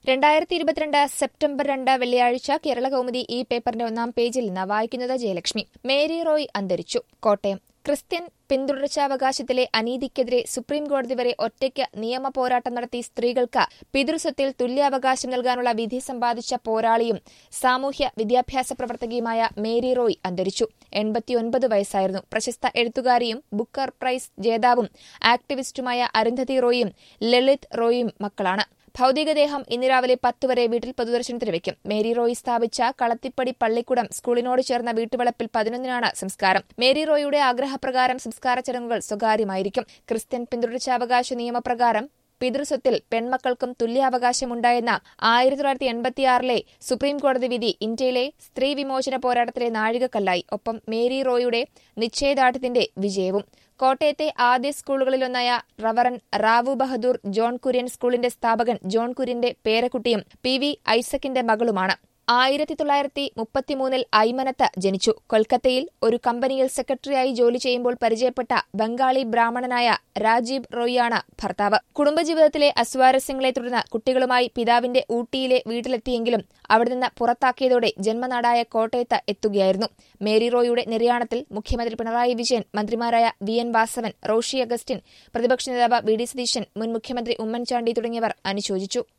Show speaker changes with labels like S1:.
S1: രണ്ടായിരത്തി ഇരുപത്തിരണ്ട് സെപ്റ്റംബർ രണ്ട് വെള്ളിയാഴ്ച കേരള കൗമുദി ഈ പേപ്പറിന്റെ ഒന്നാം പേജിൽ നിന്ന് വായിക്കുന്നത് ജയലക്ഷ്മി മേരി റോയ് അന്തരിച്ചു കോട്ടയം ക്രിസ്ത്യൻ പിന്തുടർച്ചാവകാശത്തിലെ അനീതിക്കെതിരെ സുപ്രീംകോടതി വരെ ഒറ്റയ്ക്ക് നിയമ പോരാട്ടം നടത്തി സ്ത്രീകൾക്ക് പിതൃസ്വത്തിൽ തുല്യാവകാശം നൽകാനുള്ള വിധി സമ്പാദിച്ച പോരാളിയും സാമൂഹ്യ വിദ്യാഭ്യാസ പ്രവർത്തകയുമായ മേരി റോയ് അന്തരിച്ചു എൺപത്തിയൊൻപത് വയസ്സായിരുന്നു പ്രശസ്ത എഴുത്തുകാരിയും ബുക്കർ പ്രൈസ് ജേതാവും ആക്ടിവിസ്റ്റുമായ അരുന്ധതി റോയും ലളിത് റോയും മക്കളാണ് ഭൌതികദേഹം ഇന്ന് രാവിലെ പത്ത് വരെ വീട്ടിൽ പൊതുദർശനത്തിന് വയ്ക്കും മേരി റോയ് സ്ഥാപിച്ച കളത്തിപ്പടി പള്ളിക്കുടം സ്കൂളിനോട് ചേർന്ന വീട്ടുവളപ്പിൽ പതിനൊന്നിനാണ് സംസ്കാരം മേരി റോയിയുടെ ആഗ്രഹപ്രകാരം സംസ്കാര ചടങ്ങുകൾ സ്വകാര്യമായിരിക്കും ക്രിസ്ത്യൻ പിന്തുടർച്ചാവകാശ നിയമപ്രകാരം പിതൃസ്വത്തിൽ പെൺമക്കൾക്കും തുല്യാവകാശമുണ്ടായെന്ന ആയിരത്തി തൊള്ളായിരത്തി എൺപത്തിയാറിലെ സുപ്രീംകോടതി വിധി ഇന്ത്യയിലെ സ്ത്രീ വിമോചന പോരാട്ടത്തിലെ നാഴികക്കല്ലായി ഒപ്പം മേരി റോയുടെ നിശ്ചയദാർഢ്യത്തിന്റെ വിജയവും കോട്ടയത്തെ ആദ്യ സ്കൂളുകളിലൊന്നായ റവറൻ റാവു ബഹദൂർ ജോൺ കുര്യൻ സ്കൂളിന്റെ സ്ഥാപകൻ ജോൺ കുര്യന്റെ പേരക്കുട്ടിയും പി വി ഐസക്കിന്റെ മകളുമാണ് ആയിരത്തി തൊള്ളായിരത്തി മുപ്പത്തിമൂന്നിൽ ഐമനത്ത് ജനിച്ചു കൊൽക്കത്തയിൽ ഒരു കമ്പനിയിൽ സെക്രട്ടറിയായി ജോലി ചെയ്യുമ്പോൾ പരിചയപ്പെട്ട ബംഗാളി ബ്രാഹ്മണനായ രാജീവ് റോയിയാണ് ഭർത്താവ് കുടുംബജീവിതത്തിലെ അസ്വാരസ്യങ്ങളെ തുടർന്ന് കുട്ടികളുമായി പിതാവിന്റെ ഊട്ടിയിലെ വീട്ടിലെത്തിയെങ്കിലും അവിടെ നിന്ന് പുറത്താക്കിയതോടെ ജന്മനാടായ കോട്ടയത്ത് എത്തുകയായിരുന്നു മേരി റോയിയുടെ നിര്യാണത്തിൽ മുഖ്യമന്ത്രി പിണറായി വിജയൻ മന്ത്രിമാരായ വി എൻ വാസവൻ റോഷി അഗസ്റ്റിൻ പ്രതിപക്ഷ നേതാവ് വി ഡി സതീശൻ മുൻ മുഖ്യമന്ത്രി ഉമ്മൻചാണ്ടി തുടങ്ങിയവർ അനുശോചിച്ചു